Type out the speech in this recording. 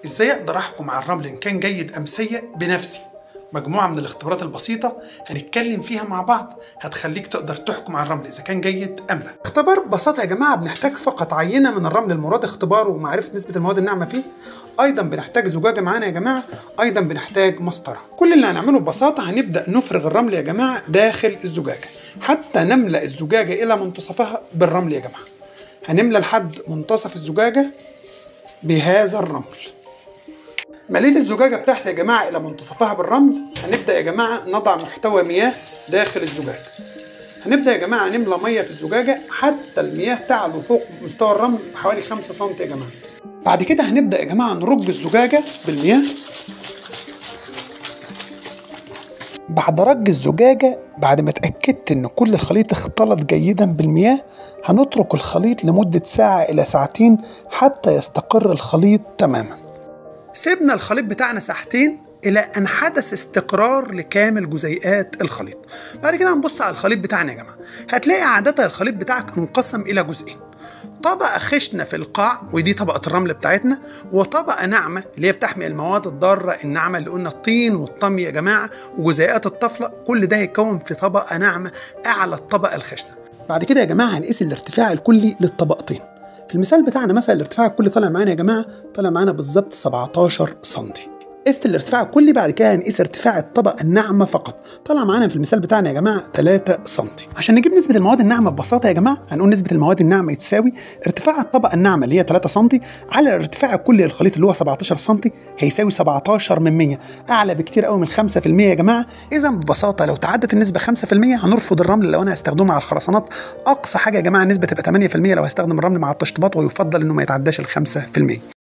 ازاي اقدر احكم على الرمل ان كان جيد ام سيء بنفسي مجموعة من الاختبارات البسيطة هنتكلم فيها مع بعض هتخليك تقدر تحكم على الرمل إذا كان جيد أم لا. اختبار ببساطة يا جماعة بنحتاج فقط عينة من الرمل المراد اختباره ومعرفة نسبة المواد الناعمة فيه. أيضا بنحتاج زجاجة معانا يا جماعة، أيضا بنحتاج مسطرة. كل اللي هنعمله ببساطة هنبدأ نفرغ الرمل يا جماعة داخل الزجاجة حتى نملأ الزجاجة إلى منتصفها بالرمل يا جماعة. هنملى لحد منتصف الزجاجة بهذا الرمل. مليت الزجاجة بتاعتي يا جماعة إلى منتصفها بالرمل هنبدأ يا جماعة نضع محتوى مياه داخل الزجاجة هنبدأ يا جماعة نملى مية في الزجاجة حتى المياه تعلو فوق مستوى الرمل بحوالي 5 سم يا جماعة بعد كده هنبدأ يا جماعة نرج الزجاجة بالمياه بعد رج الزجاجة بعد ما اتأكدت إن كل الخليط اختلط جيدا بالمياه هنترك الخليط لمدة ساعة إلى ساعتين حتى يستقر الخليط تماما سيبنا الخليط بتاعنا ساعتين الى ان حدث استقرار لكامل جزيئات الخليط بعد كده هنبص على الخليط بتاعنا يا جماعه هتلاقي عاده الخليط بتاعك انقسم الى جزئين طبقة خشنة في القاع ودي طبقة الرمل بتاعتنا وطبقة ناعمة اللي هي بتحمي المواد الضارة الناعمة اللي قلنا الطين والطمي يا جماعة وجزيئات الطفلة كل ده هيتكون في طبقة ناعمة أعلى الطبقة الخشنة بعد كده يا جماعة هنقيس الارتفاع الكلي للطبقتين في المثال بتاعنا مثلا الارتفاع الكلي طالع معانا يا جماعه طالع معانا بالظبط 17 سم قست الارتفاع الكلي بعد كده هنقيس ارتفاع الطبقه الناعمه فقط طلع معانا في المثال بتاعنا يا جماعه 3 سم عشان نجيب نسبه المواد الناعمه ببساطه يا جماعه هنقول نسبه المواد الناعمه تساوي ارتفاع الطبقه الناعمه اللي هي 3 سم على الارتفاع الكلي للخليط اللي هو 17 سم هيساوي 17 من 100 اعلى بكتير قوي من 5% يا جماعه اذا ببساطه لو تعدت النسبه 5% هنرفض الرمل لو انا هستخدمه مع الخرسانات اقصى حاجه يا جماعه النسبه تبقى 8% لو هستخدم الرمل مع التشطيبات ويفضل انه ما يتعداش ال 5%